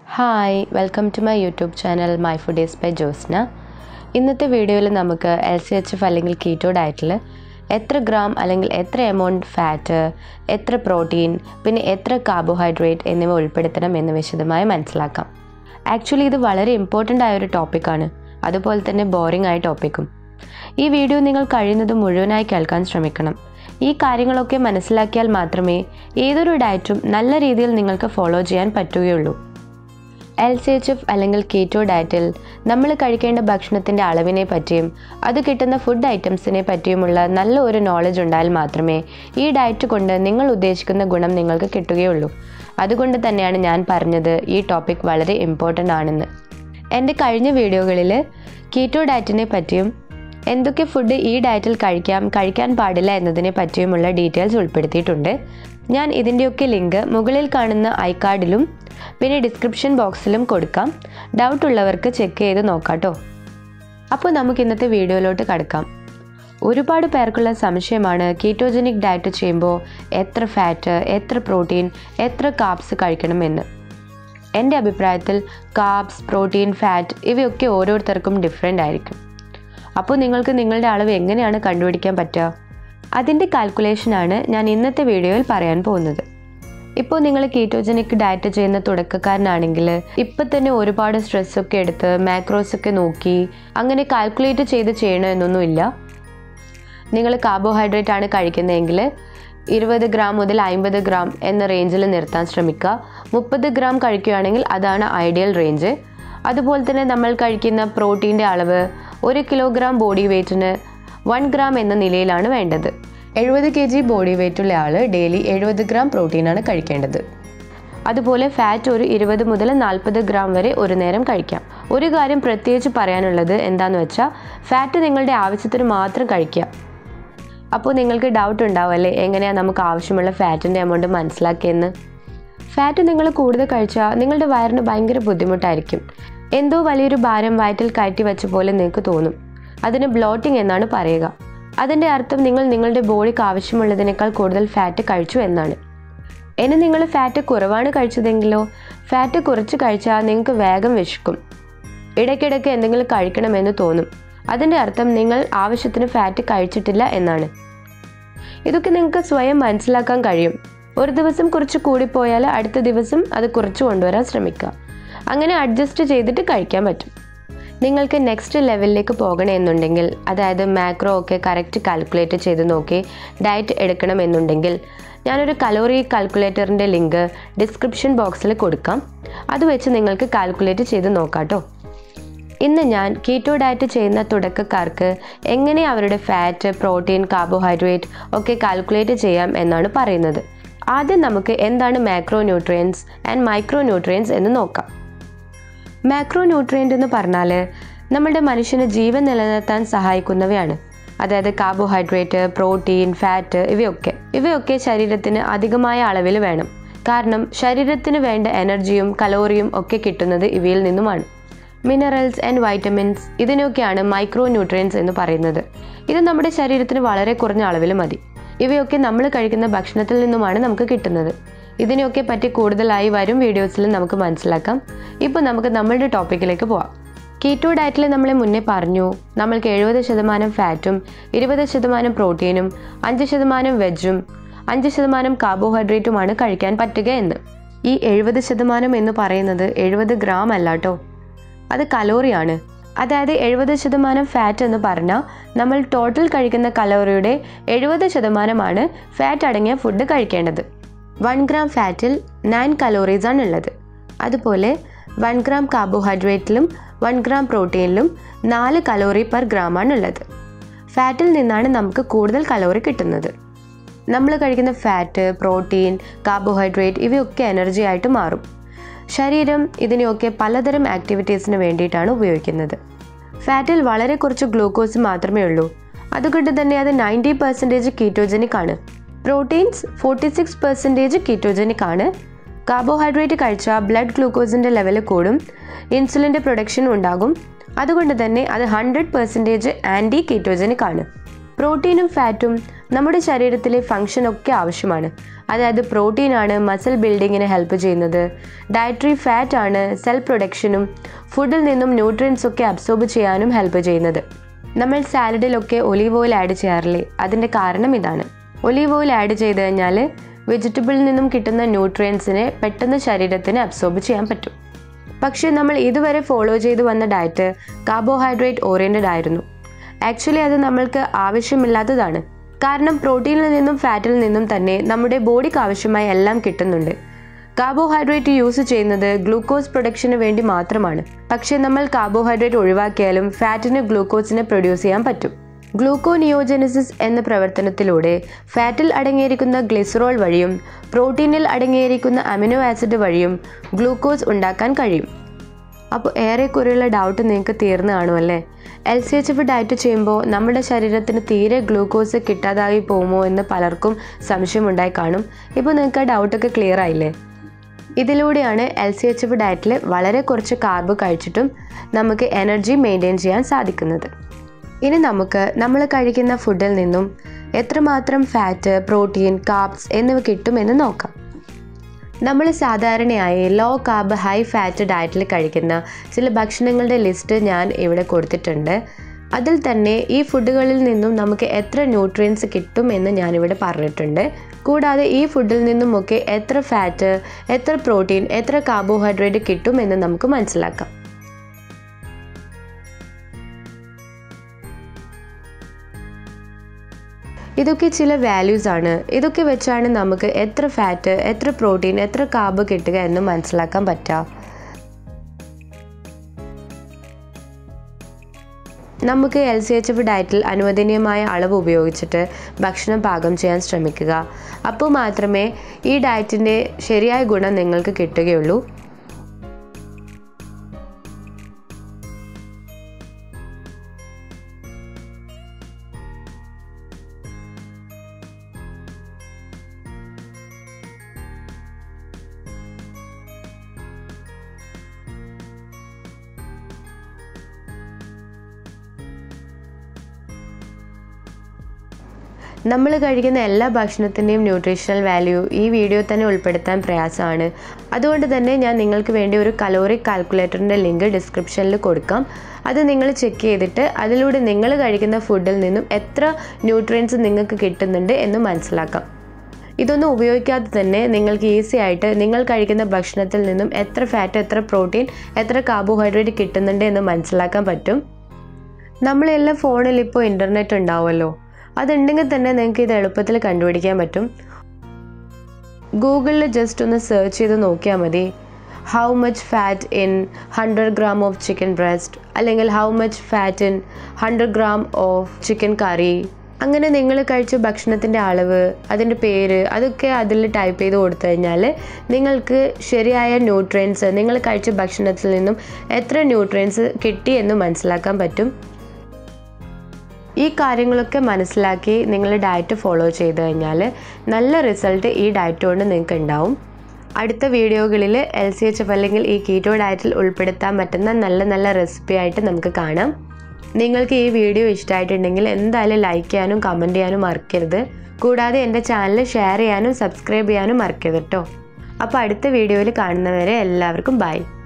hi welcome to my YouTube channel my food is by Josna ഇന്നത്തെ വീഡിയോയിൽ നമുക്ക് L C H F അല്ലെങ്കിൽ keto ഡയറ്റിൽ എത്ര ഗ്രാം അല്ലെങ്കിൽ എത്ര എമൗണ്ട് ഫാറ്റ് എത്ര പ്രോട്ടീൻ പിന്നെ എത്ര കാർബോഹൈഡ്രേറ്റ് എന്നിവ ഉൾപ്പെടുത്തണം എന്ന് വിശദമായി മനസ്സിലാക്കാം ആക്ച്വലി ഇത് വളരെ ഇമ്പോർട്ടൻ്റ് ആയ ഒരു ടോപ്പിക്കാണ് അതുപോലെ തന്നെ ബോറിംഗ് ആയ ടോപ്പിക്കും ഈ വീഡിയോ നിങ്ങൾ കഴിയുന്നത് മുഴുവനായി കേൾക്കാൻ ശ്രമിക്കണം ഈ കാര്യങ്ങളൊക്കെ മനസ്സിലാക്കിയാൽ മാത്രമേ ഏതൊരു ഡയറ്റും നല്ല രീതിയിൽ നിങ്ങൾക്ക് ഫോളോ ചെയ്യാൻ പറ്റുകയുള്ളൂ എൽ സി എച്ച് എഫ് അല്ലെങ്കിൽ കീറ്റോ ഡയറ്റിൽ നമ്മൾ കഴിക്കേണ്ട ഭക്ഷണത്തിൻ്റെ അളവിനെ പറ്റിയും അത് കിട്ടുന്ന ഫുഡ് ഐറ്റംസിനെ പറ്റിയുമുള്ള നല്ല ഒരു നോളജ് ഉണ്ടായാൽ മാത്രമേ ഈ ഡയറ്റ് കൊണ്ട് നിങ്ങൾ ഉദ്ദേശിക്കുന്ന ഗുണം നിങ്ങൾക്ക് കിട്ടുകയുള്ളൂ അതുകൊണ്ട് തന്നെയാണ് ഞാൻ പറഞ്ഞത് ഈ ടോപ്പിക് വളരെ ഇമ്പോർട്ടൻ്റ് ആണെന്ന് എൻ്റെ കഴിഞ്ഞ വീഡിയോകളിൽ കീറ്റോ ഡയറ്റിനെ പറ്റിയും എന്തൊക്കെ ഫുഡ് ഈ ഡയറ്റിൽ കഴിക്കാം കഴിക്കാൻ പാടില്ല എന്നതിനെ പറ്റിയുമുള്ള ഡീറ്റെയിൽസ് ഉൾപ്പെടുത്തിയിട്ടുണ്ട് ഞാൻ ഇതിൻ്റെയൊക്കെ ലിങ്ക് മുകളിൽ കാണുന്ന ഐ കാർഡിലും പിന്നെ ഡിസ്ക്രിപ്ഷൻ ബോക്സിലും കൊടുക്കാം ഡൗട്ട് ഉള്ളവർക്ക് ചെക്ക് ചെയ്ത് നോക്കാട്ടോ അപ്പോൾ നമുക്ക് ഇന്നത്തെ വീഡിയോയിലോട്ട് കടക്കാം ഒരുപാട് പേർക്കുള്ള സംശയമാണ് കീറ്റോജനിക് ഡയറ്റ് ചെയ്യുമ്പോൾ എത്ര ഫാറ്റ് എത്ര പ്രോട്ടീൻ എത്ര കാപ്സ് കഴിക്കണമെന്ന് എൻ്റെ അഭിപ്രായത്തിൽ കാപ്സ് പ്രോട്ടീൻ ഫാറ്റ് ഇവയൊക്കെ ഓരോരുത്തർക്കും ഡിഫറെൻ്റ് ആയിരിക്കും അപ്പോൾ നിങ്ങൾക്ക് നിങ്ങളുടെ അളവ് എങ്ങനെയാണ് കണ്ടുപിടിക്കാൻ പറ്റുക അതിൻ്റെ കാൽക്കുലേഷനാണ് ഞാൻ ഇന്നത്തെ വീഡിയോയിൽ പറയാൻ പോകുന്നത് ഇപ്പോൾ നിങ്ങൾ കീറ്റോജനിക് ഡയറ്റ് ചെയ്യുന്ന തുടക്കക്കാരനാണെങ്കിൽ ഇപ്പം തന്നെ ഒരുപാട് സ്ട്രെസ്സൊക്കെ എടുത്ത് മാക്രോസ് ഒക്കെ നോക്കി അങ്ങനെ കാൽക്കുലേറ്റ് ചെയ്ത് ചെയ്യണമെന്നൊന്നുമില്ല നിങ്ങൾ കാർബോഹൈഡ്രേറ്റ് ആണ് കഴിക്കുന്നതെങ്കിൽ ഇരുപത് ഗ്രാം മുതൽ അമ്പത് ഗ്രാം എന്ന റേഞ്ചിൽ നിർത്താൻ ശ്രമിക്കുക മുപ്പത് ഗ്രാം കഴിക്കുകയാണെങ്കിൽ അതാണ് ഐഡിയൽ റേഞ്ച് അതുപോലെ തന്നെ നമ്മൾ കഴിക്കുന്ന പ്രോട്ടീൻ്റെ അളവ് ഒരു കിലോഗ്രാം ബോഡി വെയ്റ്റിന് വൺ ഗ്രാം എന്ന നിലയിലാണ് വേണ്ടത് എഴുപത് കെ ജി ബോഡി വെയ്റ്റുള്ള ആൾ ഡെയിലി എഴുപത് ഗ്രാം പ്രോട്ടീനാണ് കഴിക്കേണ്ടത് അതുപോലെ ഫാറ്റ് ഒരു ഇരുപത് മുതൽ നാൽപ്പത് ഗ്രാം വരെ ഒരു നേരം കഴിക്കാം ഒരു കാര്യം പ്രത്യേകിച്ച് പറയാനുള്ളത് എന്താന്ന് വെച്ചാൽ ഫാറ്റ് നിങ്ങളുടെ ആവശ്യത്തിന് മാത്രം കഴിക്കുക അപ്പോൾ നിങ്ങൾക്ക് ഡൗട്ട് ഉണ്ടാവുമല്ലേ എങ്ങനെയാണ് നമുക്ക് ആവശ്യമുള്ള ഫാറ്റിൻ്റെ എമൗണ്ട് മനസ്സിലാക്കിയെന്ന് ഫാറ്റ് നിങ്ങൾ കൂടുതൽ കഴിച്ചാൽ നിങ്ങളുടെ വയറിന് ഭയങ്കര ബുദ്ധിമുട്ടായിരിക്കും എന്തോ വലിയൊരു ഭാരം വയറ്റിൽ കയറ്റി വെച്ച പോലെ നിങ്ങൾക്ക് തോന്നും അതിന് ബ്ലോട്ടിംഗ് എന്നാണ് പറയുക അതിൻ്റെ അർത്ഥം നിങ്ങൾ നിങ്ങളുടെ ബോഡിക്ക് ആവശ്യമുള്ളതിനേക്കാൾ കൂടുതൽ ഫാറ്റ് കഴിച്ചു എന്നാണ് ഇനി നിങ്ങൾ ഫാറ്റ് കുറവാണ് കഴിച്ചതെങ്കിലോ ഫാറ്റ് കുറച്ച് കഴിച്ചാൽ നിങ്ങൾക്ക് വേഗം വിശക്കും ഇടയ്ക്കിടയ്ക്ക് എന്തെങ്കിലും കഴിക്കണമെന്ന് തോന്നും അതിൻ്റെ അർത്ഥം നിങ്ങൾ ആവശ്യത്തിന് ഫാറ്റ് കഴിച്ചിട്ടില്ല എന്നാണ് ഇതൊക്കെ നിങ്ങൾക്ക് സ്വയം മനസ്സിലാക്കാൻ കഴിയും ഒരു ദിവസം കുറച്ച് കൂടിപ്പോയാൽ അടുത്ത ദിവസം അത് കുറച്ച് കൊണ്ടുവരാൻ ശ്രമിക്കുക അങ്ങനെ അഡ്ജസ്റ്റ് ചെയ്തിട്ട് കഴിക്കാൻ പറ്റും നിങ്ങൾക്ക് നെക്സ്റ്റ് ലെവലിലേക്ക് പോകണമെന്നുണ്ടെങ്കിൽ അതായത് മാക്രോ ഒക്കെ കറക്റ്റ് കാൽക്കുലേറ്റ് ചെയ്ത് നോക്കി ഡയറ്റ് എടുക്കണമെന്നുണ്ടെങ്കിൽ ഞാനൊരു കലോറി കാൽക്കുലേറ്ററിൻ്റെ ലിങ്ക് ഡിസ്ക്രിപ്ഷൻ ബോക്സിൽ കൊടുക്കാം അത് വെച്ച് നിങ്ങൾക്ക് കാൽക്കുലേറ്റ് ചെയ്ത് നോക്കാട്ടോ ഇന്ന് ഞാൻ കീറ്റോ ഡയറ്റ് ചെയ്യുന്ന തുടക്കക്കാർക്ക് എങ്ങനെ അവരുടെ ഫാറ്റ് പ്രോട്ടീൻ കാർബോഹൈഡ്രേറ്റ് ഒക്കെ കാൽക്കുലേറ്റ് ചെയ്യാം എന്നാണ് പറയുന്നത് ആദ്യം നമുക്ക് എന്താണ് macro nutrients and micro nutrients എന്ന് നോക്കാം മാക്രോ ന്യൂട്രിയൻ്റ് എന്ന് പറഞ്ഞാൽ നമ്മുടെ മനുഷ്യന് ജീവൻ നിലനിർത്താൻ സഹായിക്കുന്നവയാണ് അതായത് കാർബോഹൈഡ്രേറ്റ് പ്രോട്ടീൻ ഫാറ്റ് ഇവയൊക്കെ ഇവയൊക്കെ ശരീരത്തിന് അധികമായ അളവിൽ വേണം കാരണം ശരീരത്തിന് വേണ്ട എനർജിയും കലോറിയും ഒക്കെ കിട്ടുന്നത് ഇവയിൽ നിന്നുമാണ് മിനറൽസ് ആൻഡ് വൈറ്റമിൻസ് ഇതിനൊക്കെയാണ് മൈക്രോ ന്യൂട്രിയൻസ് എന്ന് പറയുന്നത് ഇത് നമ്മുടെ ശരീരത്തിന് വളരെ കുറഞ്ഞ അളവിൽ മതി ഇവയൊക്കെ നമ്മൾ കഴിക്കുന്ന ഭക്ഷണത്തിൽ നിന്നുമാണ് നമുക്ക് കിട്ടുന്നത് ഇതിനെയൊക്കെ പറ്റി കൂടുതലായി വരും വീഡിയോസിൽ നമുക്ക് മനസ്സിലാക്കാം ഇപ്പോൾ നമുക്ക് നമ്മളുടെ ടോപ്പിക്കിലേക്ക് പോവാം കീറ്റോ ഡയറ്റിൽ നമ്മളെ മുന്നേ പറഞ്ഞു നമ്മൾക്ക് എഴുപത് ശതമാനം ഫാറ്റും ഇരുപത് ശതമാനം പ്രോട്ടീനും അഞ്ച് ശതമാനം വെജും അഞ്ച് ശതമാനം കാർബോഹൈഡ്രേറ്റുമാണ് കഴിക്കാൻ പറ്റുക എന്ന് ഈ എഴുപത് ശതമാനം എന്ന് പറയുന്നത് എഴുപത് ഗ്രാം അല്ല കേട്ടോ അത് കലോറിയാണ് അതായത് എഴുപത് ശതമാനം ഫാറ്റ് എന്ന് പറഞ്ഞാൽ നമ്മൾ ടോട്ടൽ കഴിക്കുന്ന കലോറിയുടെ എഴുപത് ശതമാനമാണ് ഫാറ്റ് അടങ്ങിയ ഫുഡ് കഴിക്കേണ്ടത് വൺ ഗ്രാം ഫാറ്റിൽ നയൻ കലോറീസ് ആണ് ഉള്ളത് അതുപോലെ വൺ ഗ്രാം കാർബോഹൈഡ്രേറ്റിലും വൺ ഗ്രാം പ്രോട്ടീനിലും നാല് കലോറി പെർ ഗ്രാം ആണ് ഉള്ളത് ഫാറ്റിൽ നിന്നാണ് നമുക്ക് കൂടുതൽ കലോറി കിട്ടുന്നത് നമ്മൾ കഴിക്കുന്ന ഫാറ്റ് പ്രോട്ടീൻ കാർബോഹൈഡ്രേറ്റ് ഇവയൊക്കെ എനർജി ആയിട്ട് മാറും ശരീരം ഇതിനെയൊക്കെ പലതരം ആക്ടിവിറ്റീസിന് വേണ്ടിയിട്ടാണ് ഉപയോഗിക്കുന്നത് ഫാറ്റിൽ വളരെ കുറച്ച് ഗ്ലൂക്കോസ് മാത്രമേ ഉള്ളൂ അതുകൊണ്ട് തന്നെ അത് നയൻറ്റി പെർസെൻറ്റേജ് കീറ്റോജനിക് ആണ് proteins forty six percentage ketogenic ആണ് കാർബോഹൈഡ്രേറ്റ് കഴിച്ചാൽ ബ്ലഡ് ഗ്ലൂക്കോസിൻ്റെ ലെവൽ കൂടും ഇൻസുലിൻ്റെ പ്രൊഡക്ഷൻ ഉണ്ടാകും അതുകൊണ്ട് തന്നെ അത് ഹൺഡ്രഡ് പെർസെൻറ്റേജ് ആൻറ്റി കീറ്റോജനിക് ആണ് പ്രോട്ടീനും ഫാറ്റും നമ്മുടെ ശരീരത്തിലെ ഫങ്ഷൻ ഒക്കെ ആവശ്യമാണ് അതായത് പ്രോട്ടീനാണ് മസിൽ ബിൽഡിങ്ങിന് ഹെൽപ്പ് ചെയ്യുന്നത് ഡയറ്ററി ഫാറ്റ് ആണ് സെൽ പ്രൊഡക്ഷനും ഫുഡിൽ നിന്നും ന്യൂട്രിയൻസ് ഒക്കെ അബ്സോർബ് ചെയ്യാനും ഹെൽപ്പ് ചെയ്യുന്നത് നമ്മൾ സാലഡിലൊക്കെ ഒലീവ് ഓയിൽ ആഡ് ചെയ്യാറില്ലേ അതിൻ്റെ കാരണം ഇതാണ് ഒലീവ് ഓയിൽ ആഡ് ചെയ്ത് കഴിഞ്ഞാൽ വെജിറ്റബിളിൽ നിന്നും കിട്ടുന്ന ന്യൂട്രിയൻസിനെ പെട്ടെന്ന് ശരീരത്തിന് അബ്സോർബ് ചെയ്യാൻ പറ്റും പക്ഷേ നമ്മൾ ഇതുവരെ ഫോളോ ചെയ്തു വന്ന ഡയറ്റ് കാർബോഹൈഡ്രേറ്റ് ഓറിയൻറ്റഡ് ആയിരുന്നു ആക്ച്വലി അത് നമ്മൾക്ക് ആവശ്യമില്ലാത്തതാണ് കാരണം പ്രോട്ടീനിൽ നിന്നും ഫാറ്റിൽ നിന്നും തന്നെ നമ്മുടെ ബോഡിക്ക് ആവശ്യമായ എല്ലാം കിട്ടുന്നുണ്ട് കാർബോഹൈഡ്രേറ്റ് യൂസ് ചെയ്യുന്നത് ഗ്ലൂക്കോസ് പ്രൊഡക്ഷന് വേണ്ടി മാത്രമാണ് പക്ഷേ നമ്മൾ കാർബോഹൈഡ്രേറ്റ് ഒഴിവാക്കിയാലും ഫാറ്റിന് ഗ്ലൂക്കോസിനെ പ്രൊഡ്യൂസ് ചെയ്യാൻ പറ്റും ഗ്ലൂക്കോനിയോജനസിസ് എന്ന പ്രവർത്തനത്തിലൂടെ ഫാറ്റിൽ അടങ്ങിയിരിക്കുന്ന ഗ്ലിസറോൾ വഴിയും പ്രോട്ടീനിൽ അടങ്ങിയിരിക്കുന്ന അമിനോ ആസിഡ് വഴിയും ഗ്ലൂക്കോസ് ഉണ്ടാക്കാൻ കഴിയും അപ്പോൾ ഏറെക്കുറെയുള്ള ഡൗട്ട് നിങ്ങൾക്ക് തീർന്നു കാണുമല്ലേ L C H F diet ചെയ്യുമ്പോൾ നമ്മുടെ ശരീരത്തിന് തീരെ ഗ്ലൂക്കോസ് കിട്ടാതായി പോകുമോ എന്ന് പലർക്കും സംശയമുണ്ടായി കാണും ഇപ്പോൾ നിങ്ങൾക്ക് ആ ഡൗട്ടൊക്കെ ക്ലിയർ ആയില്ലേ ഇതിലൂടെയാണ് എൽ സി എച്ച് എഫ് ഡയറ്റിൽ വളരെ കുറച്ച് കാർബ് കഴിച്ചിട്ടും നമുക്ക് എനർജി മെയിൻറ്റെയിൻ ചെയ്യാൻ സാധിക്കുന്നത് ഇനി നമുക്ക് നമ്മൾ കഴിക്കുന്ന ഫുഡിൽ നിന്നും എത്രമാത്രം ഫാറ്റ് പ്രോട്ടീൻ കാർബ്സ് എന്നിവ കിട്ടുമെന്ന് നോക്കാം നമ്മൾ സാധാരണയായി ലോ കാർബ് ഹൈ ഫാറ്റ് ഡയറ്റിൽ കഴിക്കുന്ന ചില ഭക്ഷണങ്ങളുടെ ലിസ്റ്റ് ഞാൻ ഇവിടെ കൊടുത്തിട്ടുണ്ട് അതിൽ തന്നെ ഈ ഫുഡുകളിൽ നിന്നും നമുക്ക് എത്ര ന്യൂട്രിയൻസ് കിട്ടും എന്ന് ഞാനിവിടെ പറഞ്ഞിട്ടുണ്ട് കൂടാതെ ഈ ഫുഡിൽ നിന്നുമൊക്കെ എത്ര ഫാറ്റ് എത്ര പ്രോട്ടീൻ എത്ര കാർബോഹൈഡ്രേറ്റ് കിട്ടും എന്ന് നമുക്ക് മനസ്സിലാക്കാം ഇതൊക്കെ ചില വാല്യൂസ് ആണ് ഇതൊക്കെ വെച്ചാണ് നമുക്ക് എത്ര ഫാറ്റ് എത്ര പ്രോട്ടീൻ എത്ര കാർബ് കിട്ടുക എന്ന് മനസ്സിലാക്കാൻ പറ്റുക നമുക്ക് എൽ സി എച്ച് എഫ് ഡയറ്റിൽ അനുവദനീയമായ അളവ് ഉപയോഗിച്ചിട്ട് ഭക്ഷണം പാകം ചെയ്യാൻ ശ്രമിക്കുക അപ്പോൾ മാത്രമേ ഈ ഡയറ്റിൻ്റെ ശരിയായ ഗുണം നിങ്ങൾക്ക് കിട്ടുകയുള്ളൂ നമ്മൾ കഴിക്കുന്ന എല്ലാ ഭക്ഷണത്തിൻ്റെയും ന്യൂട്രീഷണൽ വാല്യൂ ഈ വീഡിയോ തന്നെ ഉൾപ്പെടുത്താൻ പ്രയാസമാണ് അതുകൊണ്ട് തന്നെ ഞാൻ നിങ്ങൾക്ക് വേണ്ടി ഒരു കലോറി കാൽക്കുലേറ്ററിൻ്റെ ലിങ്ക് ഡിസ്ക്രിപ്ഷനിൽ കൊടുക്കാം അത് നിങ്ങൾ ചെക്ക് ചെയ്തിട്ട് അതിലൂടെ നിങ്ങൾ കഴിക്കുന്ന ഫുഡിൽ നിന്നും എത്ര ന്യൂട്രിയൻസ് നിങ്ങൾക്ക് കിട്ടുന്നുണ്ട് എന്ന് മനസ്സിലാക്കാം ഇതൊന്നും ഉപയോഗിക്കാതെ തന്നെ നിങ്ങൾക്ക് ഈസി ആയിട്ട് നിങ്ങൾ കഴിക്കുന്ന ഭക്ഷണത്തിൽ നിന്നും എത്ര ഫാറ്റ് എത്ര പ്രോട്ടീൻ എത്ര കാർബോഹൈഡ്രേറ്റ് കിട്ടുന്നുണ്ട് എന്ന് മനസ്സിലാക്കാൻ പറ്റും നമ്മളെല്ലാം ഫോണിൽ ഇപ്പോൾ ഇൻ്റർനെറ്റ് ഉണ്ടാവുമല്ലോ അതുണ്ടെങ്കിൽ തന്നെ നിങ്ങൾക്ക് ഇത് എളുപ്പത്തിൽ കണ്ടുപിടിക്കാൻ പറ്റും ഗൂഗിളിൽ ജസ്റ്റ് ഒന്ന് സെർച്ച് ചെയ്ത് നോക്കിയാൽ മതി how much fat in hundred gram of chicken breast അല്ലെങ്കിൽ how much fat in hundred gram of chicken curry അങ്ങനെ നിങ്ങൾ കഴിച്ച ഭക്ഷണത്തിൻ്റെ അളവ് അതിൻ്റെ പേര് അതൊക്കെ അതിൽ ടൈപ്പ് ചെയ്ത് കൊടുത്തു കഴിഞ്ഞാൽ നിങ്ങൾക്ക് ശരിയായ ന്യൂട്രിയൻസ് നിങ്ങൾ കഴിച്ച ഭക്ഷണത്തിൽ നിന്നും എത്ര ന്യൂട്രിയൻസ് കിട്ടി എന്ന് മനസ്സിലാക്കാൻ പറ്റും ഈ കാര്യങ്ങളൊക്കെ മനസ്സിലാക്കി നിങ്ങൾ ഡയറ്റ് ഫോളോ ചെയ്ത് കഴിഞ്ഞാൽ നല്ല റിസൾട്ട് ഈ ഡയറ്റ് കൊണ്ട് നിങ്ങൾക്ക് ഉണ്ടാവും അടുത്ത വീഡിയോകളിൽ എൽ സി എച്ച് എഫ് അല്ലെങ്കിൽ ഈ കീറ്റോ ഡയറ്റിൽ ഉൾപ്പെടുത്താൻ പറ്റുന്ന നല്ല നല്ല റെസിപ്പി ആയിട്ട് നമുക്ക് കാണാം നിങ്ങൾക്ക് ഈ വീഡിയോ ഇഷ്ടമായിട്ടുണ്ടെങ്കിൽ എന്തായാലും ലൈക്ക് ചെയ്യാനും കമൻറ്റ് ചെയ്യാനും മറക്കരുത് കൂടാതെ എൻ്റെ ചാനൽ ഷെയർ ചെയ്യാനും സബ്സ്ക്രൈബ് ചെയ്യാനും മറക്കരുത് കേട്ടോ അപ്പോൾ അടുത്ത വീഡിയോയിൽ കാണുന്നവരെ എല്ലാവർക്കും ബൈ